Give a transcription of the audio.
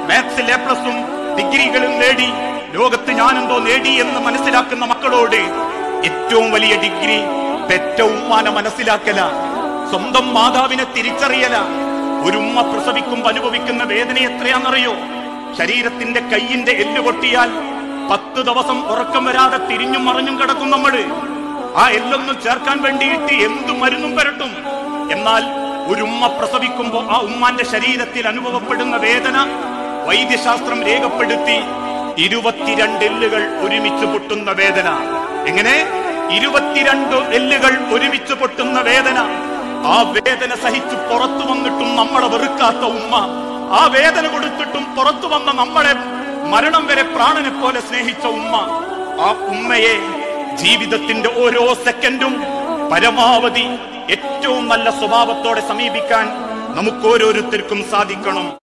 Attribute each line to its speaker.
Speaker 1: മാത്സിൽ A പ്ലസും ഡിഗ്രികളും നേടി ലോകത്ത് ഞാനെന്തോ നേടി എന്ന് മനസ്സിലാക്കുന്ന മക്കളോട് ഏറ്റവും വലിയ ഡിഗ്രി പെറ്റ ഉമ്മാനെ മനസ്സിലാക്കല സ്വന്തം മാതാവിനെ തിരിച്ചറിയല ഒരു ഉമ്മ പ്രസവിക്കുമ്പോ അനുഭവിക്കുന്ന വേദന എത്രയാണെന്നറിയോ ശരീരത്തിന്റെ കയ്യിന്റെ എല്ല് പൊട്ടിയാൽ പത്ത് ദിവസം ഉറക്കം വരാതെ തിരിഞ്ഞും മറിഞ്ഞും കിടക്കും നമ്മള് ആ എല്ലൊന്നും ചേർക്കാൻ വേണ്ടിയിട്ട് എന്തു മരുന്നും പുരട്ടും എന്നാൽ ഒരു ഉമ്മ പ്രസവിക്കുമ്പോ ആ ഉമ്മാന്റെ ശരീരത്തിൽ അനുഭവപ്പെടുന്ന വേദന വൈദ്യശാസ്ത്രം രേഖപ്പെടുത്തി ഇരുപത്തിരണ്ട് എല്ലുകൾ ഒരുമിച്ച് പൊട്ടുന്ന വേദന എങ്ങനെ ഇരുപത്തിരണ്ട് എല്ലുകൾ ഒരുമിച്ച് പൊട്ടുന്ന വേദന ആ വേദന സഹിച്ച് പുറത്തു വന്നിട്ടും നമ്മളെ വെറുക്കാത്ത ഉമ്മ ആ വേദന കൊടുത്തിട്ടും പുറത്തു വന്ന നമ്മളെ മരണം വരെ പ്രാണനെ പോലെ സ്നേഹിച്ച ഉമ്മ ആ ഉമ്മയെ ജീവിതത്തിന്റെ ഓരോ സെക്കൻഡും പരമാവധി ഏറ്റവും നല്ല സ്വഭാവത്തോടെ സമീപിക്കാൻ നമുക്ക് ഓരോരുത്തർക്കും സാധിക്കണം